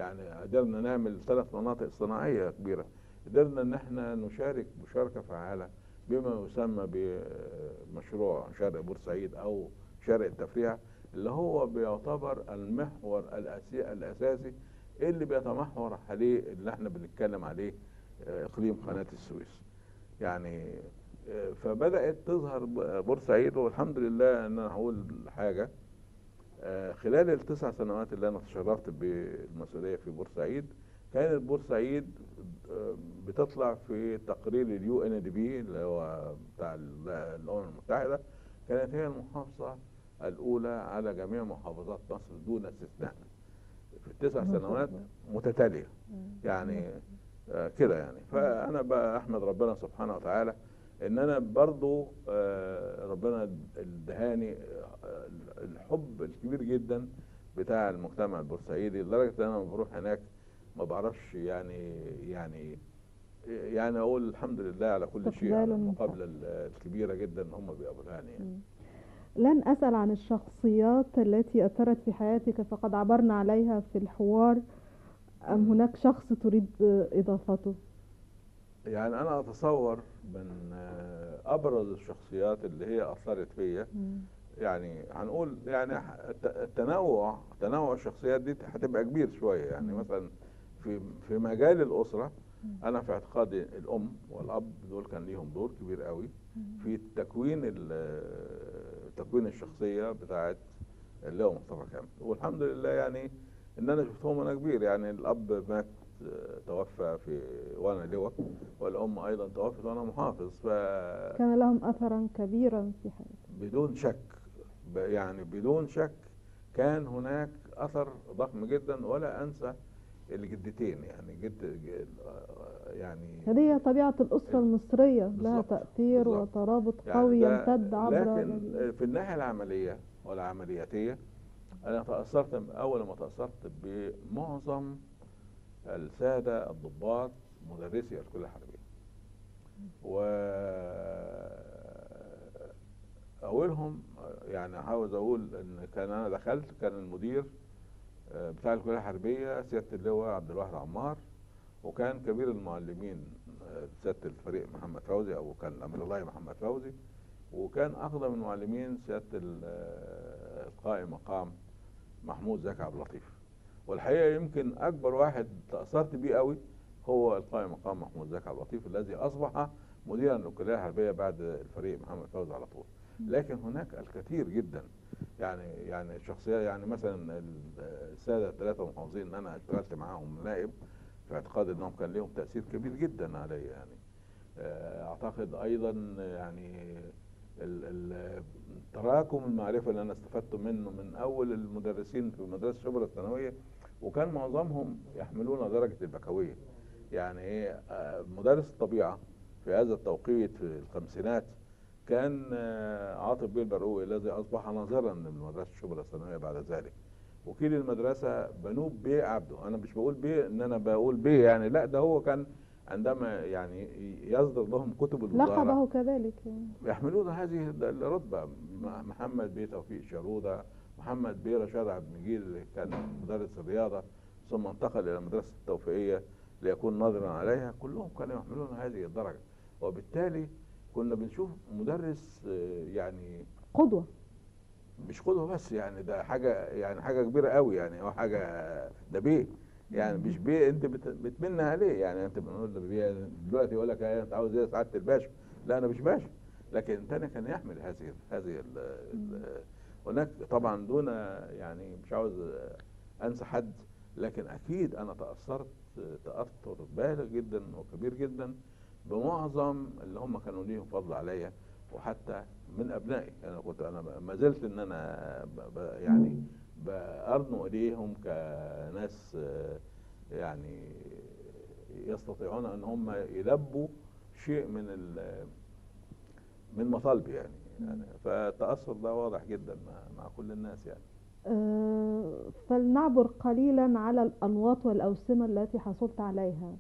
يعني قدرنا نعمل ثلاث مناطق صناعيه كبيره قدرنا ان احنا نشارك مشاركه فعاله بما يسمى بمشروع شرق بورسعيد او شرق التفريع اللي هو بيعتبر المحور الأسي- الاساسي اللي بيتمحور عليه اللي احنا بنتكلم عليه آه، اقليم قناه السويس يعني آه، فبدات تظهر ب- بورسعيد والحمد لله ان انا هقول حاجه آه، خلال التسع سنوات اللي انا تشرفت بالمسؤوليه في بورسعيد كانت بورسعيد آه، بتطلع في تقرير اليو ان دي بي اللي هو بتاع ال- الامم المتحده كانت هي المحافظه الاولى على جميع محافظات مصر دون استثناء في التسع الله سنوات أكبر. متتاليه يعني آه، كده يعني فانا بقى احمد ربنا سبحانه وتعالى ان انا برضو آه، ربنا ادهاني آه، الحب الكبير جدا بتاع المجتمع البورسعيدي لدرجه ان انا لما بروح هناك ما بعرفش يعني يعني يعني اقول الحمد لله على كل شيء على استقبال المقابله ال- الكبيره جدا ان هم بيقابلوني يعني. لن أسأل عن الشخصيات التي أثرت في حياتك فقد عبرنا عليها في الحوار أم هناك شخص تريد إضافته يعني انا اتصور من آه، ابرز الشخصيات اللي هي اثرت فيا يعني هنقول يعني ح- الت- التنوع تنوع الشخصيات دي هتبقى كبير شويه يعني مم. مثلا في في مجال الاسره انا في اعتقادي الام والاب دول كان ليهم دور كبير قوي في تكوين ال- تكوين الشخصيه بتاعت اللي هو مصطفى كامل والحمد لله يعني ان انا شفتهم وانا كبير يعني الاب مات آه، توفى في وانا لواء والام ايضا توفت وانا محافظ ف كان لهم أثرا كبيرا في حياتك بدون شك ب- يعني بدون شك كان هناك اثر ضخم جدا ولا انسى الجدتين يعني جد ج- يعني هذه هي طبيعة الأسرة المصرية لها بالظبط، تأثير بالظبط. وترابط يعني قوي ده- يمتد عبر لكن في الناحيه العمليه والعملياتيه انا تاثرت اول ما تاثرت بمعظم الساده الضباط مدرسي الكليه الحربيه و اولهم يعني عاوز اقول ان كان انا دخلت كان المدير آه، بتاع الكليه الحربيه سياده اللواء عبد الواحد عمار وكان كبير المعلمين آه، سياده الفريق محمد فوزي او كان امر الله محمد فوزي وكان اقدم المعلمين سياده ال- آه، القائم مقام محمود زكي عبد اللطيف والحقيقه يمكن اكبر واحد تاثرت بيه قوي هو القائم مقام محمود زكي عبد اللطيف الذي اصبح مديرا للكليه الحربيه بعد الفريق محمد فوزي على طول لكن هناك الكثير جدا يعني يعني شخصيه يعني مثلا ال- الساده الثلاثه المحافظين ان انا اشتغلت معاهم نائب في اعتقاد انهم كان لهم تاثير كبير جدا علي يعني آه، اعتقد ايضا يعني ال- ال- تراكم المعرفه اللي انا استفدت منه من اول المدرسين في مدرسه شبرا الثانويه وكان معظمهم يحملون درجه البكالوريا يعني ايه آه، مدرس الطبيعه في هذا التوقيت في الخمسينات كان آه، عاطف بيه البرقوي الذي اصبح ناظرا من مدرسه شبرا الثانويه بعد ذلك وكيل المدرسه بنوب بيه عبده انا مش بقول بيه ان انا بقول بيه يعني لا ده هو كان عندما يعني يصدر لهم كتب الوزاره لقبه كذلك يحملون هذه الرتبة م- محمد بيه توفيق شرودة محمد بيه رشاد عبد المجيد اللي كان مدرس الرياضة ثم انتقل إلى مدرسة التوفيقية ليكون ناظرا عليها كلهم كانوا يحملون هذه الدرجة وبالتالي كنا بنشوف مدرس آه، يعني قدوة مش قدوة بس يعني ده حاجة يعني حاجة كبيرة قوي يعني هو حاجة ده بيه يعني مش بيه انت بت- بتمنى عليه يعني انت بنقول له بيه دلوقتي يقول لك ايه انت عاوز ايه سعادة الباشا لا انا مش باشا لكن تاني كان يحمل هذه هذه ال- ال- هناك طبعا دون يعني مش عاوز انسى حد لكن اكيد انا تاثرت تاثر بالغ جدا وكبير جدا بمعظم اللي هم كانوا ليهم فضل عليا وحتى من ابنائي انا كنت انا ما زلت ان انا ب- ب- يعني بارنو اليهم كناس آه، يعني يستطيعون ان هم يلبوا شيء من ال- من مطالبي يعني يعني فالتاثر ده واضح جدا مع, مع كل الناس يعني آه، فلنعبر قليلا على الأنواط والأوسمة التي حصلت عليها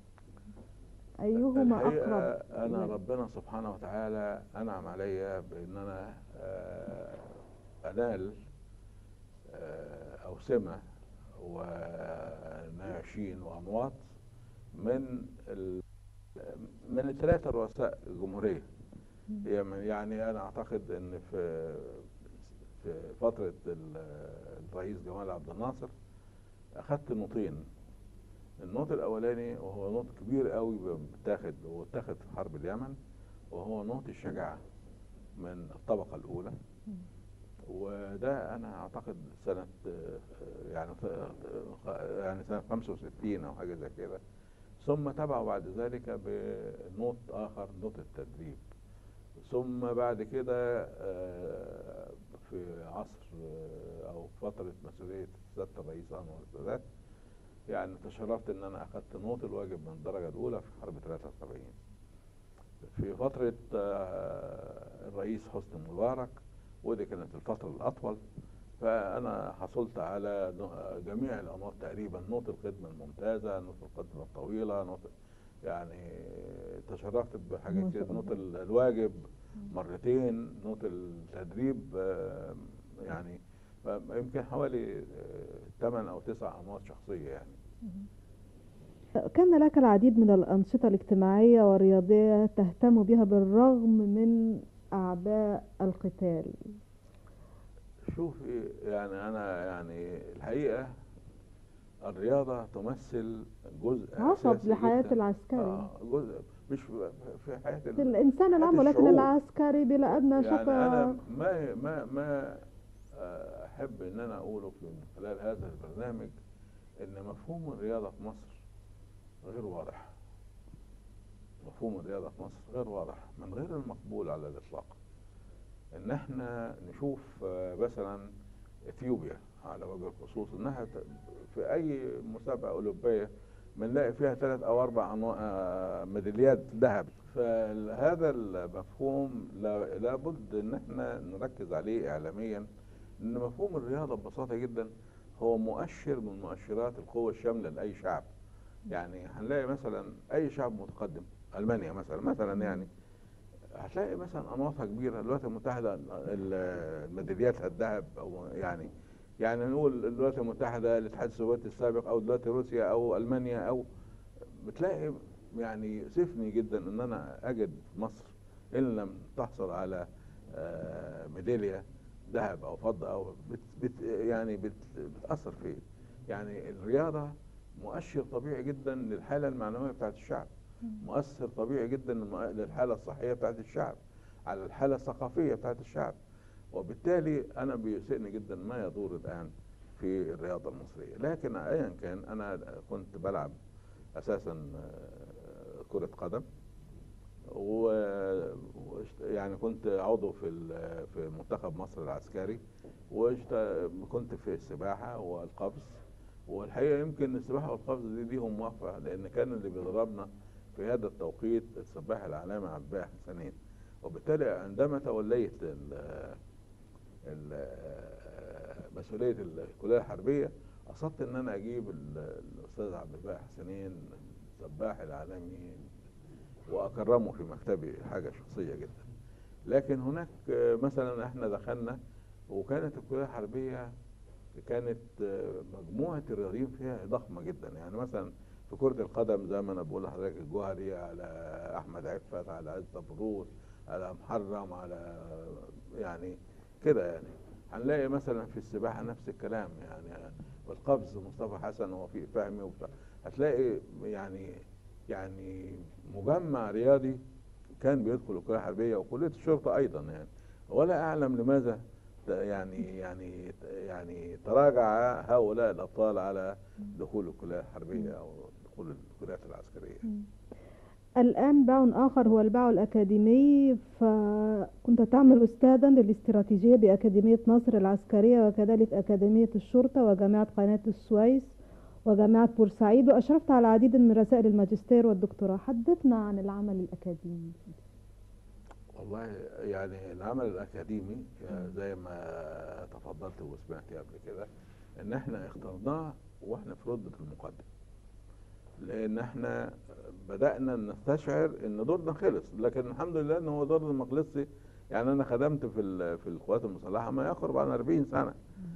أيهما الحقيقة أقرب أنا لك؟ ربنا سبحانه وتعالى أنعم علي بأن أنا آه، أنال آه، أوسمة وناشين وأمواط من ال... من الثلاثة رؤساء الجمهورية يعني يعني أنا أعتقد إن في في فترة ال- الرئيس جمال عبد الناصر أخدت نوطين النوط الأولاني وهو نوط كبير قوي بيتاخد واتاخد في حرب اليمن وهو نوط الشجاعة من الطبقة الأولى وده أنا أعتقد سنة آه، يعني آه، يعني سنة 65 أو حاجة زي كده ثم تبعه بعد ذلك بنوط آخر نوط التدريب ثم بعد كده آه، في عصر آه، أو فترة مسؤولية سيادة الرئيس أنور السادات يعني تشرفت ان انا اخذت نوط الواجب من الدرجه الاولى في حرب 73 في فتره آه، الرئيس حسني مبارك ودي كانت الفتره الاطول فانا حصلت على نوع- جميع الانواط تقريبا نوط الخدمه الممتازه نوط الخدمه الطويله نوط يعني تشرفت ما بحاجات شاء كده نوط الله. ال- الواجب مرتين نوط التدريب آه، يعني يمكن حوالي 8 او 9 انواط شخصيه يعني كان لك العديد من الأنشطة الاجتماعية والرياضية تهتم بها بالرغم من أعباء القتال شوفي يعني انا يعني الحقيقه الرياضه تمثل جزء عصب أساسي لحياة جداً. العسكري اه جزء مش في في حياه ال- الإنسان العام حياة ولكن الشعوب. العسكري بلا أدنى يعني شك انا ما ما ما آه، احب ان انا اقوله في من خلال هذا البرنامج ان مفهوم الرياضه في مصر غير واضح مفهوم الرياضه في مصر غير واضح من غير المقبول على الاطلاق ان احنا نشوف آه، مثلا اثيوبيا على وجه الخصوص انها ت- في اي مسابقه اولمبيه بنلاقي فيها ثلاث او اربع أنواع- آه، ميداليات ذهب فهذا المفهوم لا- لابد ان احنا نركز عليه اعلاميا ان مفهوم الرياضه ببساطه جدا هو مؤشر من مؤشرات القوه الشامله لاي شعب يعني هنلاقي مثلا اي شعب متقدم المانيا مثلا مثلا يعني هتلاقي مثلا انواطها كبيره الولايات المتحده ال- الميداليات الذهب او يعني يعني نقول الولايات المتحده الاتحاد السوفيتي السابق او دلوقتي روسيا او المانيا او بتلاقي يعني يؤسفني جدا ان انا اجد مصر ان لم تحصل على آه، ميداليه ذهب او فضه او بت بت يعني بت بتاثر في يعني الرياضه مؤشر طبيعي جدا للحاله المعنويه بتاعت الشعب مؤثر طبيعي جدا للم- للحاله الصحيه بتاعت الشعب على الحاله الثقافيه بتاعت الشعب وبالتالي انا بيسئني جدا ما يدور الان في الرياضه المصريه لكن ايا كان انا كنت بلعب اساسا آه، كره قدم و واشت- يعني كنت عضو في ال- في منتخب مصر العسكري وكنت في السباحه والقفز والحقيقه يمكن السباحه والقفز دي ليهم موافقه لان كان اللي بيضربنا في هذا التوقيت السباح العالمي عباس حسنين وبالتالي عندما توليت ال- ال- مسؤوليه الكليه الحربيه قصدت ان انا اجيب ال- الاستاذ عبد الباقي حسنين السباح العالمي واكرمه في مكتبي حاجه شخصيه جدا لكن هناك آه، مثلا احنا دخلنا وكانت الكليه الحربيه كانت آه، مجموعه الرياضيين فيها ضخمه جدا يعني مثلا في كره القدم زي ما انا بقول لحضرتك الجوهري على احمد عفت على عز فروس على محرم على يعني كده يعني هنلاقي مثلا في السباحه نفس الكلام يعني والقفز مصطفى حسن ووفيق فهمي وبتاع هتلاقي يعني يعني مجمع رياضي كان بيدخل الكليه الحربيه وكليه الشرطه ايضا يعني ولا اعلم لماذا ت- يعني يعني يعني تراجع هؤلاء الابطال على دخول الكليه الحربيه او دخول الكليات العسكريه الآن باع آخر هو الباع الأكاديمي فكنت تعمل أستاذا للاستراتيجية بأكاديمية ناصر العسكرية وكذلك أكاديمية الشرطة وجامعة قناة السويس وجامعة بورسعيد وأشرفت على العديد من رسائل الماجستير والدكتوراه حدثنا عن العمل الأكاديمي والله يعني العمل الاكاديمي زي ما تفضلت وسمعتي قبل كده ان احنا اخترناه واحنا في رتبه المقدم لان احنا بدانا نستشعر ان دورنا خلص لكن الحمد لله ان هو دورنا ما خلصش يعني انا خدمت في ال- في القوات المسلحه ما يقرب عن 40 سنه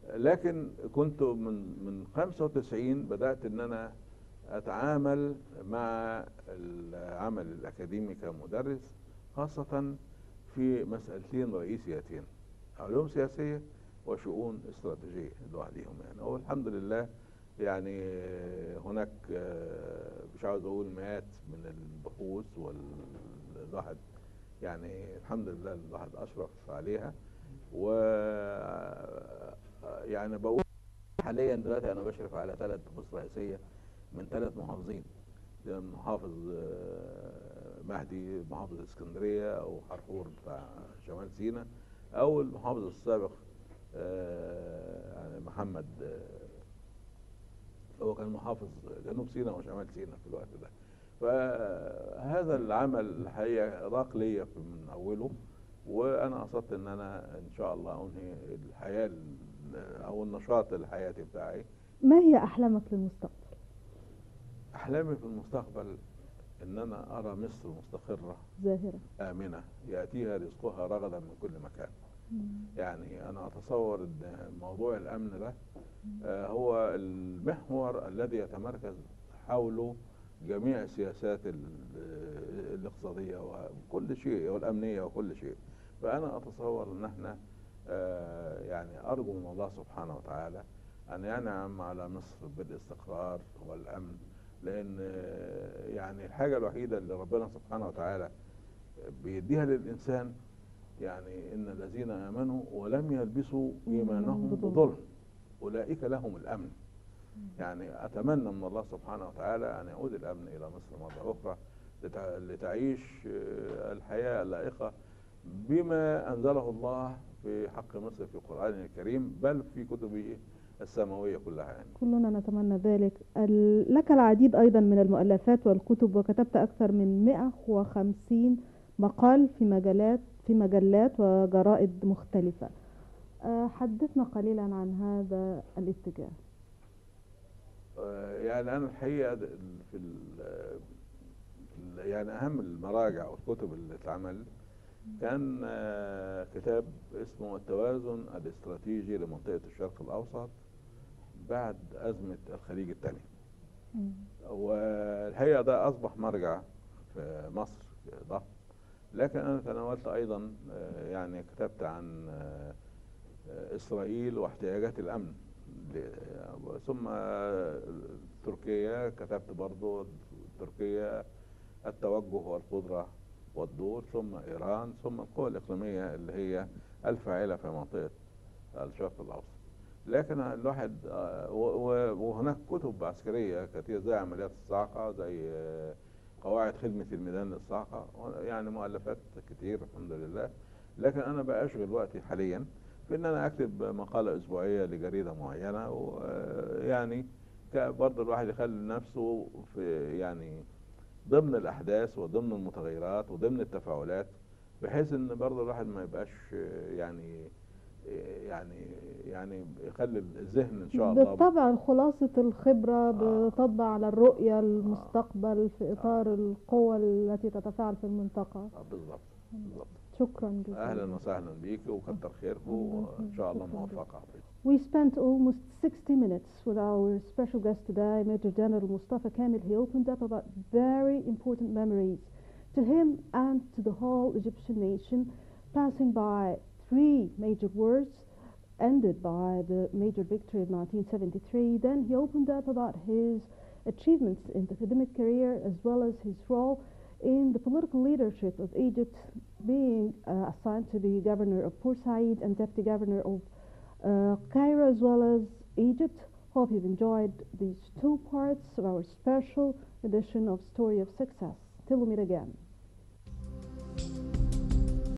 لكن كنت من من 95 بدات ان انا اتعامل مع العمل الاكاديمي كمدرس خاصه في مسألتين رئيسيتين علوم سياسية وشؤون استراتيجية لوحدهم يعني هو الحمد لله يعني هناك مش عاوز اقول مئات من البحوث والواحد يعني الحمد لله الواحد اشرف عليها و يعني بقول حاليا دلوقتي انا بشرف على ثلاث بحوث رئيسيه من ثلاث محافظين محافظ مهدي محافظ اسكندريه او حرحور بتاع شمال سيناء او المحافظ السابق يعني محمد هو كان محافظ جنوب سيناء وشمال سيناء في الوقت ده فهذا العمل الحقيقه راق ليا من اوله وانا قصدت ان انا ان شاء الله انهي الحياه او النشاط الحياتي بتاعي ما هي احلامك للمستقبل احلامي في المستقبل ان انا ارى مصر مستقره زاهره امنه ياتيها رزقها رغدا من كل مكان يعني انا اتصور ان موضوع الامن ده آه هو المحور الذي يتمركز حوله جميع السياسات الاقتصاديه وكل شيء والامنيه وكل شيء فانا اتصور ان احنا آه يعني ارجو من الله سبحانه وتعالى ان ينعم على مصر بالاستقرار والامن لان يعني الحاجه الوحيده اللي ربنا سبحانه وتعالى بيديها للانسان يعني ان الذين امنوا ولم يلبسوا ايمانهم بظلم اولئك لهم الامن يعني اتمنى من الله سبحانه وتعالى ان يعود الامن الى مصر مره اخرى لتعيش الحياه اللائقه بما انزله الله في حق مصر في القران الكريم بل في كتبه السماويه كلها يعني. كلنا نتمنى ذلك لك العديد ايضا من المؤلفات والكتب وكتبت اكثر من 150 مقال في مجالات في مجلات وجرائد مختلفة حدثنا قليلا عن هذا الاتجاه يعني أنا الحقيقة في يعني أهم المراجع والكتب اللي اتعمل كان كتاب اسمه التوازن الاستراتيجي لمنطقة الشرق الأوسط بعد أزمة الخليج الثاني والحقيقة ده أصبح مرجع في مصر ضخم لكن انا تناولت ايضا يعني كتبت عن اسرائيل واحتياجات الامن ثم تركيا كتبت برضو تركيا التوجه والقدرة والدور ثم ايران ثم القوى الاقليمية اللي هي الفاعلة في منطقة الشرق الاوسط لكن الواحد وهناك كتب عسكرية كثير زي عمليات الصاعقة زي قواعد خدمة الميدان للصاعقة يعني مؤلفات كتير الحمد لله لكن أنا بأشغل وقتي حاليا في إن أنا أكتب مقالة أسبوعية لجريدة معينة ويعني برضه الواحد يخلي نفسه في يعني ضمن الأحداث وضمن المتغيرات وضمن التفاعلات بحيث إن برضه الواحد ما يبقاش يعني يعني يعني يخلي الذهن ان شاء الله بالطبع خلاصة الخبرة بتطبع على الرؤية المستقبل في اطار القوى التي تتفاعل في المنطقة بالضبط بالضبط شكرا جزيلا اهلا وسهلا بيك وكتر خيركم وان شاء الله موفقة We spent almost 60 minutes with our special guest today, Major General Mustafa Kamil. He opened up about very important memories to him and to the whole Egyptian nation, passing by three major wars ended by the major victory of 1973. Then he opened up about his achievements in the academic career as well as his role in the political leadership of Egypt, being uh, assigned to be governor of Port Said and deputy governor of uh, Cairo as well as Egypt. Hope you've enjoyed these two parts of our special edition of Story of Success. Till we meet again.